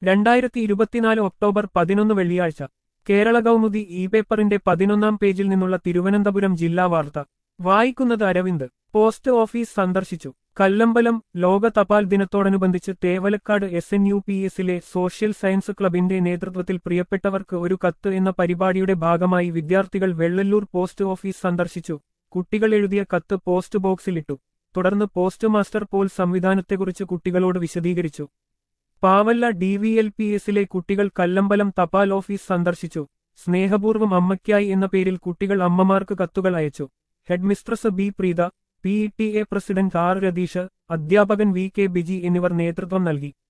രണ്ടായിരത്തി ഇരുപത്തിനാല് ഒക്ടോബർ പതിനൊന്ന് വെള്ളിയാഴ്ച കേരള കൗമുദി ഇ പേപ്പറിന്റെ പതിനൊന്നാം പേജിൽ നിന്നുള്ള തിരുവനന്തപുരം ജില്ലാ വാർത്ത വായിക്കുന്നത് അരവിന്ദ് പോസ്റ്റ് ഓഫീസ് സന്ദർശിച്ചു കല്ലമ്പലം ലോക തപാൽ ദിനത്തോടനുബന്ധിച്ച് Thevalakkad S N U P എസിലെ സോഷ്യൽ സയൻസ് ക്ലബിന്റെ നേതൃത്വത്തിൽ പ്രിയപ്പെട്ടവർക്ക് ഒരു കത്ത് എന്ന പരിപാടിയുടെ ഭാഗമായി വിദ്യാർത്ഥികൾ വെള്ളല്ലൂർ പോസ്റ്റ് ഓഫീസ് സന്ദർശിച്ചു കുട്ടികൾ എഴുതിയ കത്ത് പോസ്റ്റ് ബോക്സിലിട്ടു തുടർന്ന് പോസ്റ്റ് മാസ്റ്റർ പോൽ സംവിധാനത്തെക്കുറിച്ച് കുട്ടികളോട് വിശദീകരിച്ചു Pavalla D V L P എസിലെ കുട്ടികൾ കല്ലമ്പലം തപാൽ ഓഫീസ് സന്ദർശിച്ചു സ്നേഹപൂർവ്വം അമ്മയ്ക്കായി എന്ന പേരിൽ കുട്ടികൾ അമ്മമാർക്ക് കത്തുകൾ അയച്ചു headmistress B Preetha P T A president R Ratheesh അധ്യാപകൻ വി കെ ബിജി എന്നിവർ നേതൃത്വം നൽകി